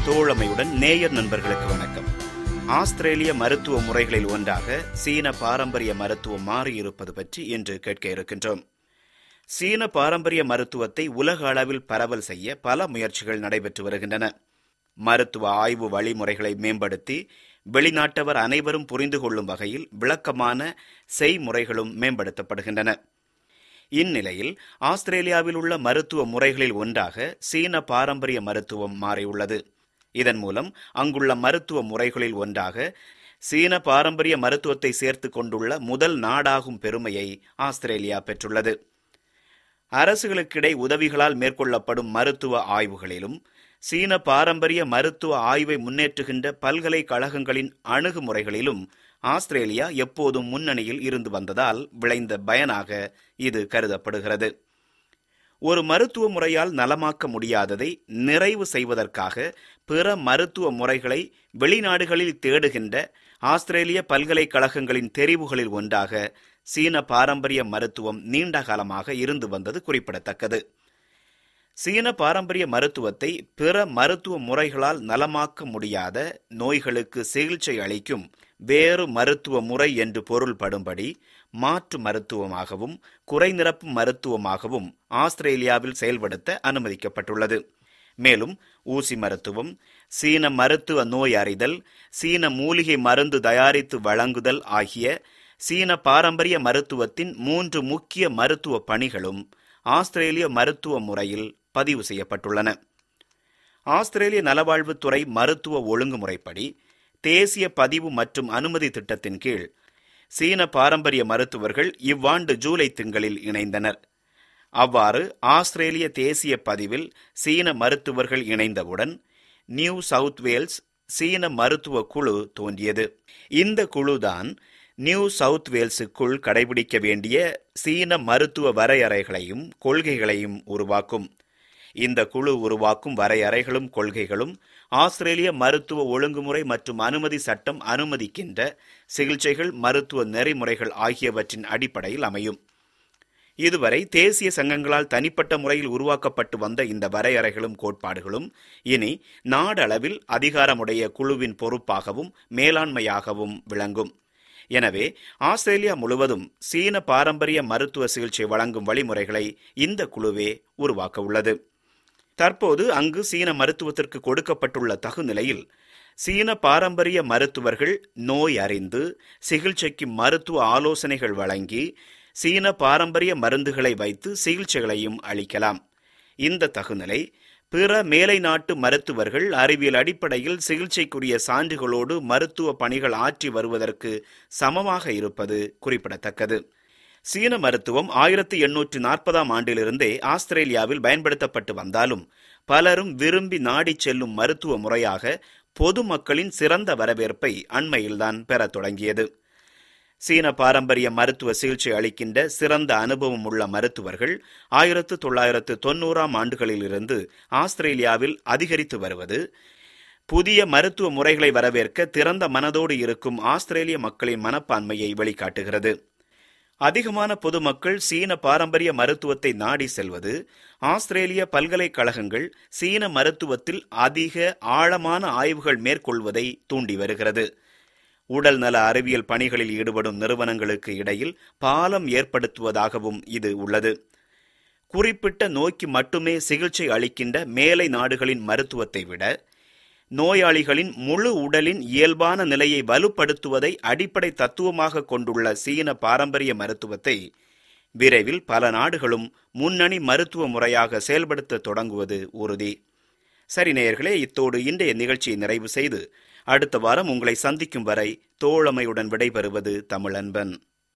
தோழமையுடன் நேயர் நண்பர்களுக்கு வணக்கம் ஆஸ்திரேலிய மருத்துவ முறைகளில் ஒன்றாக சீன பாரம்பரிய மருத்துவம் மாறியிருப்பது பற்றி இன்று கேட்க இருக்கின்றோம் சீன பாரம்பரிய மருத்துவத்தை உலக அளவில் பரவல் செய்ய பல முயற்சிகள் நடைபெற்று வருகின்றன மருத்துவ ஆய்வு வழிமுறைகளை மேம்படுத்தி வெளிநாட்டவர் அனைவரும் புரிந்து கொள்ளும் வகையில் விளக்கமான செய்முறைகளும் மேம்படுத்தப்படுகின்றன இந்நிலையில் ஆஸ்திரேலியாவில் உள்ள மருத்துவ முறைகளில் ஒன்றாக சீன பாரம்பரிய மருத்துவம் மாறியுள்ளது இதன் மூலம் அங்குள்ள மருத்துவ முறைகளில் ஒன்றாக சீன பாரம்பரிய மருத்துவத்தை சேர்த்து கொண்டுள்ள முதல் நாடாகும் பெருமையை ஆஸ்திரேலியா பெற்றுள்ளது அரசுகளுக்கிடை உதவிகளால் மேற்கொள்ளப்படும் மருத்துவ ஆய்வுகளிலும் சீன பாரம்பரிய மருத்துவ ஆய்வை முன்னேற்றுகின்ற பல்கலைக்கழகங்களின் அணுகுமுறைகளிலும் ஆஸ்திரேலியா எப்போதும் முன்னணியில் இருந்து வந்ததால் விளைந்த பயனாக இது கருதப்படுகிறது ஒரு மருத்துவ முறையால் நலமாக்க முடியாததை நிறைவு செய்வதற்காக பிற மருத்துவ முறைகளை வெளிநாடுகளில் தேடுகின்ற ஆஸ்திரேலிய பல்கலைக்கழகங்களின் தெரிவுகளில் ஒன்றாக சீன பாரம்பரிய மருத்துவம் நீண்ட காலமாக இருந்து வந்தது குறிப்பிடத்தக்கது சீன பாரம்பரிய மருத்துவத்தை பிற மருத்துவ முறைகளால் நலமாக்க முடியாத நோய்களுக்கு சிகிச்சை அளிக்கும் வேறு மருத்துவ முறை என்று பொருள்படும்படி மாற்று மருத்துவமாகவும் குறைநிரப்பு மருத்துவமாகவும் ஆஸ்திரேலியாவில் செயல்படுத்த அனுமதிக்கப்பட்டுள்ளது மேலும் ஊசி மருத்துவம் சீன மருத்துவ நோய் அறிதல் சீன மூலிகை மருந்து தயாரித்து வழங்குதல் ஆகிய சீன பாரம்பரிய மருத்துவத்தின் மூன்று முக்கிய மருத்துவ பணிகளும் ஆஸ்திரேலிய மருத்துவ முறையில் பதிவு செய்யப்பட்டுள்ளன ஆஸ்திரேலிய நலவாழ்வுத்துறை மருத்துவ ஒழுங்குமுறைப்படி தேசிய பதிவு மற்றும் அனுமதி திட்டத்தின் கீழ் சீன பாரம்பரிய மருத்துவர்கள் இவ்வாண்டு ஜூலை திங்களில் இணைந்தனர் அவ்வாறு ஆஸ்திரேலிய தேசிய பதிவில் சீன மருத்துவர்கள் இணைந்தவுடன் நியூ சவுத் வேல்ஸ் சீன மருத்துவ குழு தோன்றியது இந்த குழுதான் நியூ சவுத் வேல்ஸுக்குள் கடைபிடிக்க வேண்டிய சீன மருத்துவ வரையறைகளையும் கொள்கைகளையும் உருவாக்கும் இந்த குழு உருவாக்கும் வரையறைகளும் கொள்கைகளும் ஆஸ்திரேலிய மருத்துவ ஒழுங்குமுறை மற்றும் அனுமதி சட்டம் அனுமதிக்கின்ற சிகிச்சைகள் மருத்துவ நெறிமுறைகள் ஆகியவற்றின் அடிப்படையில் அமையும் இதுவரை தேசிய சங்கங்களால் தனிப்பட்ட முறையில் உருவாக்கப்பட்டு வந்த இந்த வரையறைகளும் கோட்பாடுகளும் இனி நாடளவில் அதிகாரமுடைய குழுவின் பொறுப்பாகவும் மேலாண்மையாகவும் விளங்கும் எனவே ஆஸ்திரேலியா முழுவதும் சீன பாரம்பரிய மருத்துவ சிகிச்சை வழங்கும் வழிமுறைகளை இந்த குழுவே உருவாக்க உள்ளது தற்போது அங்கு சீன மருத்துவத்திற்கு கொடுக்கப்பட்டுள்ள தகுநிலையில் சீன பாரம்பரிய மருத்துவர்கள் நோய் அறிந்து சிகிச்சைக்கு மருத்துவ ஆலோசனைகள் வழங்கி சீன பாரம்பரிய மருந்துகளை வைத்து சிகிச்சைகளையும் அளிக்கலாம் இந்த தகுநிலை பிற மேலை நாட்டு மருத்துவர்கள் அறிவியல் அடிப்படையில் சிகிச்சைக்குரிய சான்றுகளோடு மருத்துவ பணிகள் ஆற்றி வருவதற்கு சமமாக இருப்பது குறிப்பிடத்தக்கது சீன மருத்துவம் ஆயிரத்தி எண்ணூற்று நாற்பதாம் ஆண்டிலிருந்தே ஆஸ்திரேலியாவில் பயன்படுத்தப்பட்டு வந்தாலும் பலரும் விரும்பி நாடிச் செல்லும் மருத்துவ முறையாக பொதுமக்களின் சிறந்த வரவேற்பை அண்மையில்தான் பெறத் தொடங்கியது சீன பாரம்பரிய மருத்துவ சிகிச்சை அளிக்கின்ற சிறந்த அனுபவம் உள்ள மருத்துவர்கள் ஆயிரத்து தொள்ளாயிரத்து தொன்னூறாம் ஆண்டுகளிலிருந்து ஆஸ்திரேலியாவில் அதிகரித்து வருவது புதிய மருத்துவ முறைகளை வரவேற்க திறந்த மனதோடு இருக்கும் ஆஸ்திரேலிய மக்களின் மனப்பான்மையை வெளிக்காட்டுகிறது அதிகமான பொதுமக்கள் சீன பாரம்பரிய மருத்துவத்தை நாடி செல்வது ஆஸ்திரேலிய பல்கலைக்கழகங்கள் சீன மருத்துவத்தில் அதிக ஆழமான ஆய்வுகள் மேற்கொள்வதை தூண்டி வருகிறது உடல் நல அறிவியல் பணிகளில் ஈடுபடும் நிறுவனங்களுக்கு இடையில் பாலம் ஏற்படுத்துவதாகவும் இது உள்ளது குறிப்பிட்ட நோய்க்கு மட்டுமே சிகிச்சை அளிக்கின்ற மேலை நாடுகளின் மருத்துவத்தை விட நோயாளிகளின் முழு உடலின் இயல்பான நிலையை வலுப்படுத்துவதை அடிப்படை தத்துவமாக கொண்டுள்ள சீன பாரம்பரிய மருத்துவத்தை விரைவில் பல நாடுகளும் முன்னணி மருத்துவ முறையாக செயல்படுத்த தொடங்குவது உறுதி சரி நேயர்களே இத்தோடு இன்றைய நிகழ்ச்சியை நிறைவு செய்து அடுத்த வாரம் உங்களை சந்திக்கும் வரை தோழமையுடன் விடைபெறுவது தமிழன்பன்